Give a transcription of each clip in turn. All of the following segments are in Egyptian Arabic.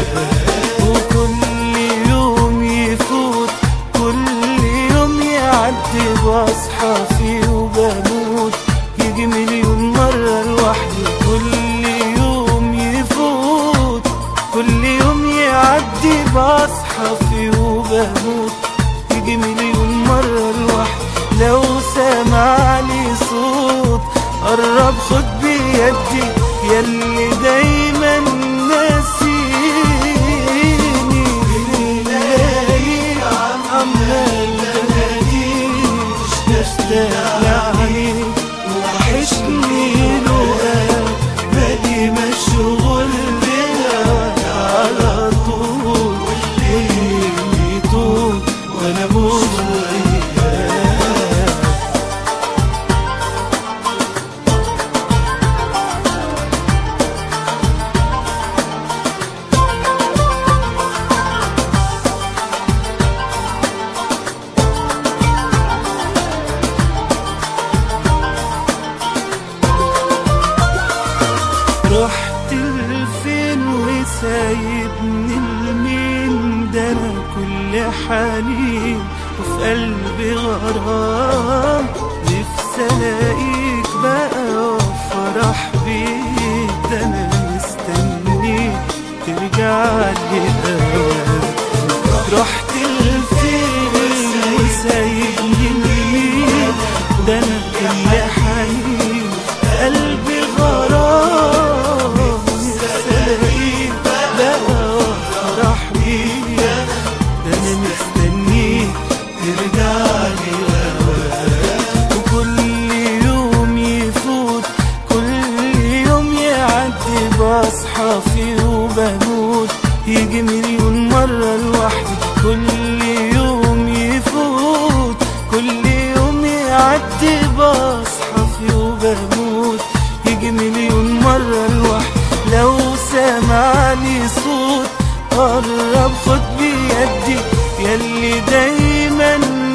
وكل يوم يفوت كل يوم يعدي بصحى فيه وبموت يجي مليون مرة لوحدي كل يوم يفوت كل يوم يعدي بصحى فيه وبموت يجي مليون مرة لوحدي لو سمع لي صوت قرب خد بيدي يلي دايما ناسيني بنلاقي عمال بناديك مشتاق لعينيك وحشني لقاك بالي مشغول بهواك على طول والليل يطول وانا مش وياك رحت لفين وسايبني لمين ده انا كل حنين وفي قلبي غرام نفسي الاقيك بقى وافرح بيك ده انا مستنيك ترجع لي هواك رحت لفين وسايبني لمين ده انا كل حنين قلبي غرام نفسي بقى وافرح بيك ده انا مستنيك ترجع لي هواك وكل يوم يفوت كل يوم يعدي بصحى فيه وبموت يجي مليون مرة لوحدي كل يوم يفوت كل يوم يعدي بصحى فيه وبموت يجي مليون مرة لوحدي لو سمعني صوت قرب خد بيدي يلي دايما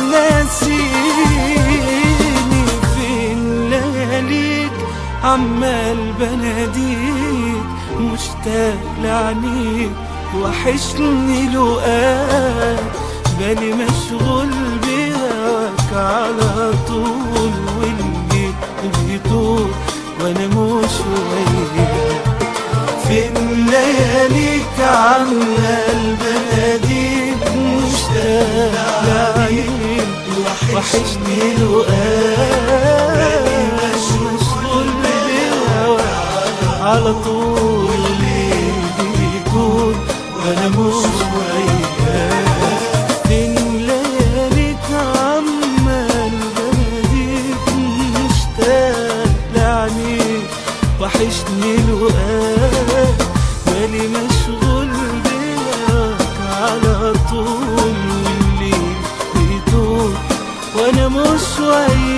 ناسيني فين لياليك عمال بناديك مشتاق لعنيك وحشني لقاك بالي مشغول بهواك على طول واللي بيطول وانا مش وياك فين لياليك عمال بناديك مشتاق لعينيك وحشني لقاك مشغول بهواك على طول اللي بيكون وانا مش وياك فين لياليك عمال بناديك مشتاق لعنيك وحشني لقاك بالي مشغول بيك على طول والليل بيطول وانا مش وياك